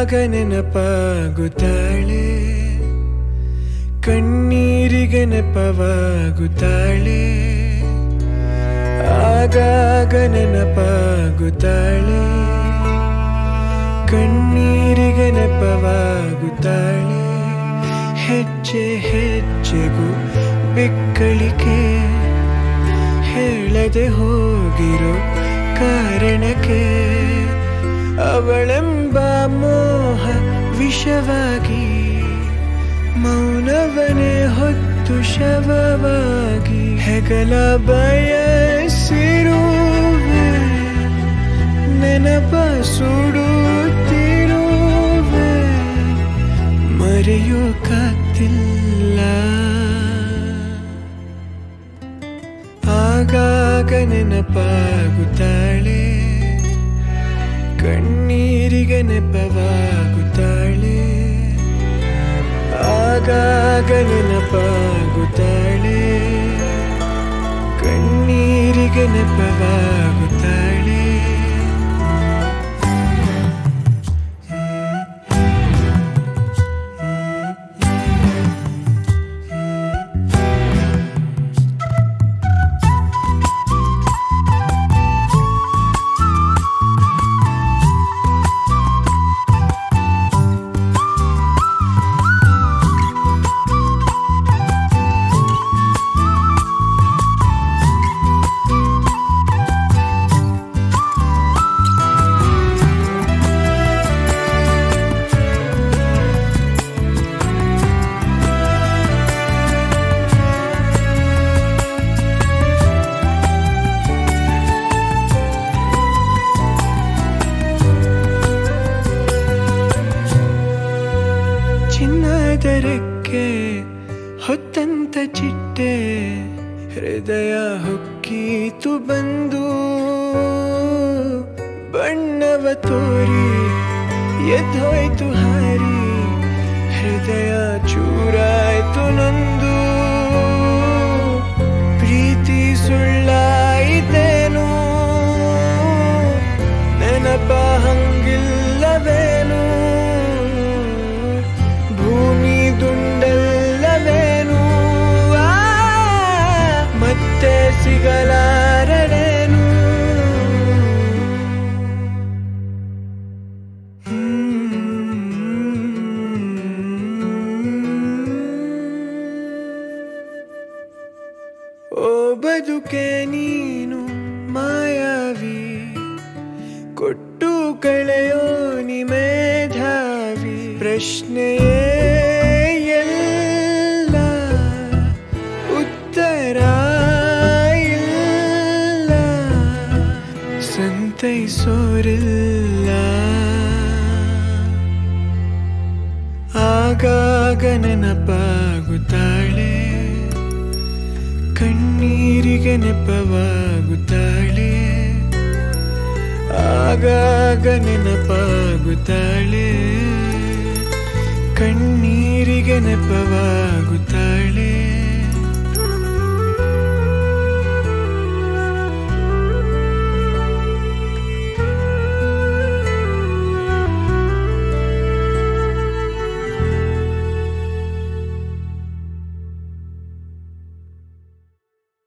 ಆಗಾಗ ನೆನಪಾಗುತ್ತಾಳೆ ಕಣ್ಣೀರಿಗೆ ನೆಪವಾಗುತ್ತಾಳೆ ಆಗಾಗ ನೆನಪಾಗುತ್ತಾಳೆ ಕಣ್ಣೀರಿಗೆ ನೆಪವಾಗುತ್ತಾಳೆ ಹೆಜ್ಜೆ ಹೆಜ್ಜೆಗೂ ಬಿಕ್ಕಳಿಕೆ ಹೇಳದೆ ಹೋಗಿರೋ ಕಾರಣಕ್ಕೆ ಅವಳೆಂಬ ಮೋಹ ವಿಷವಾಗಿ ಮೌನವನೇ ಹೊತ್ತು ಶವವಾಗಿ ಹೆಗಲ ಬಯಸಿರುವೆ ನೆನಪ ಸುಡುತ್ತಿರುವೆ ಮರೆಯೋಕಾಗ್ತಿಲ್ಲ ಆಗಾಗ ನೆನಪಾಗುತ್ತಾಳೆ ಕಣ್ಣೀರಿಗೆ ನೆಪವಾಗುತ್ತಾಳೆ ಆಗಾಗ ನೆನಪಾಗುತ್ತಾಳೆ ಕಣ್ಣೀರಿಗೆ ನೆಪವಾಗುತ್ತಾಳೆ ಚಿನ್ನದ ರೆಕ್ಕೆ ಹೊತ್ತಂತ ಚಿಟ್ಟೆ ಹೃದಯ ಹೊಕ್ಕೀತು ಬಂದು ಬಣ್ಣವ ತೋರಿ ಎದ್ದೋಯ್ತು ಹಾರಿ ಹೃದಯ ಚೂರಾಯ್ತು ನೊಂದು ಪ್ರೀತಿ ಸುಳ್ಳಾಯಿತೇನು ನೆನಪ ಹಂಗಿಲ್ಲವೇನು ಭೂಮಿ ದುಂಡಲ್ಲವೇನು ಆ, ಮತ್ತೆ ಸಿಗಲಾರಡೇನು ಓ ಬದುಕೆ ನೀನು ಮಾಯಾವಿ ಕೊಟ್ಟು ಕಳೆಯೋ ನಿಮೇಧಾವಿ ಪ್ರಶ್ನೆಯೇ ಎಲ್ಲ ಉತ್ತರ ಇಲ್ಲ ಸಂತೈಸೋರಿಲ್ಲ ಆಗಾಗ ನೆನಪಾಗುತ್ತಾಳೆ ಕಣ್ಣೀರಿಗೆ ನೆಪವಾಗುತ್ತಾಳೆ ಆಗಾಗ ನೆನಪಾಗುತ್ತಾಳೆ ಕಣ್ಣೀರಿಗೆ ನೆಪವಾಗುತ್ತಾಳೆ